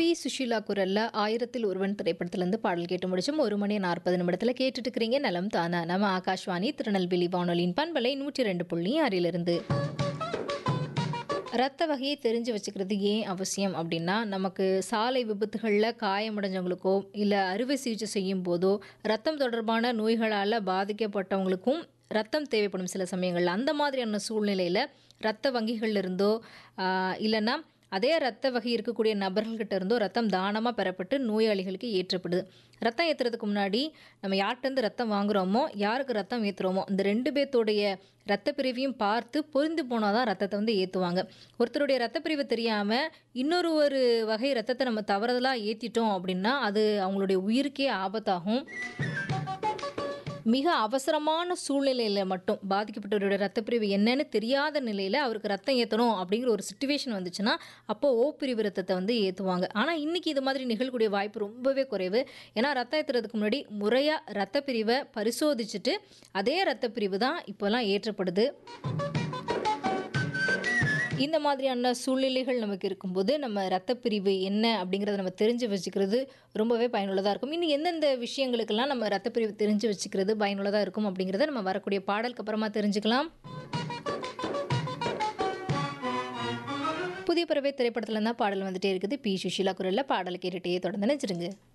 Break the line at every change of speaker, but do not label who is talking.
சுஷீலா குரல்ல ஆயிரத்தில் ஒருவன் திரைப்படத்திலிருந்து பாடல் கேட்டு முடிச்சோம் ஒரு மணி நாற்பது நிமிடத்தில் கேட்டுட்டு இருக்கிறீங்க நலம் தானா நம்ம ஆகாஷ்வாணி திருநெல்வேலி வானொலியின் பண்பலை நூற்றி ரெண்டு புள்ளி ஆறிலிருந்து ரத்த வகையை தெரிஞ்சு வச்சுக்கிறது ஏன் அவசியம் அப்படின்னா நமக்கு சாலை விபத்துகளில் காயமடைஞ்சவங்களுக்கோ இல்லை அறுவை சிகிச்சை செய்யும் போதோ ரத்தம் தொடர்பான நோய்களால் பாதிக்கப்பட்டவங்களுக்கும் ரத்தம் தேவைப்படும் சில சமயங்களில் அந்த மாதிரியான சூழ்நிலையில் ரத்த வங்கிகள்ல இருந்தோ ஆஹ், இல்லைன்னா அதே ரத்த வகை இருக்கக்கூடிய நபர்கள்கிட்ட இருந்தோ ரத்தம் தானமாக பெறப்பட்டு நோயாளிகளுக்கு ஏற்றப்படுது ரத்தம் ஏற்றுறதுக்கு முன்னாடி நம்ம யார்கிட்டருந்து ரத்தம் வாங்குறோமோ யாருக்கு ரத்தம் ஏற்றுறோமோ இந்த ரெண்டு பேர்த்தோடைய ரத்த பிரிவையும் பார்த்து பொருந்து போனால் தான் ரத்தத்தை வந்து ஏற்றுவாங்க ஒருத்தருடைய ரத்த பிரிவு தெரியாமல் இன்னொரு ஒரு வகை ரத்தத்தை நம்ம தவறுதலாக ஏற்றிட்டோம் அப்படின்னா அது அவங்களுடைய உயிருக்கே ஆபத்தாகும் மிக அவசரமான சூழ்நிலையில் மட்டும் பாதிக்கப்பட்டவருடைய ரத்தப்பிரிவு என்னன்னு தெரியாத நிலையில் அவருக்கு ரத்தம் ஏற்றணும் அப்படிங்கிற ஒரு சுச்சுவேஷன் வந்துச்சுன்னா அப்போ ஓ பிரிவு ரத்தத்தை வந்து ஏற்றுவாங்க ஆனால் இன்னைக்கு இது மாதிரி நிகழக்கூடிய வாய்ப்பு ரொம்பவே குறைவு ஏன்னா ரத்தம் ஏற்றுறதுக்கு முன்னாடி முறையாக ரத்த பிரிவை பரிசோதிச்சுட்டு அதே ரத்த பிரிவு தான் இப்போல்லாம் ஏற்றப்படுது இந்த மாதிரியான சூழ்நிலைகள் நமக்கு இருக்கும்போது நம்ம ரத்தப்பிரிவு என்ன அப்படிங்கிறத நம்ம தெரிஞ்சு வச்சுக்கிறது ரொம்பவே பயனுள்ளதாக இருக்கும் இன்னும் எந்தெந்த விஷயங்களுக்கெல்லாம் நம்ம ரத்தப்பிரிவு தெரிஞ்சு வச்சுக்கிறது பயனுள்ளதாக இருக்கும் அப்படிங்கிறத நம்ம வரக்கூடிய பாடலுக்கு அப்புறமா தெரிஞ்சுக்கலாம் புதிய பறவை திரைப்படத்துல தான் பாடல் வந்துட்டே இருக்குது பி சுஷீலா குரலில் பாடல் கேட்டுகிட்டே தொடர்ந்து நினைச்சிருங்க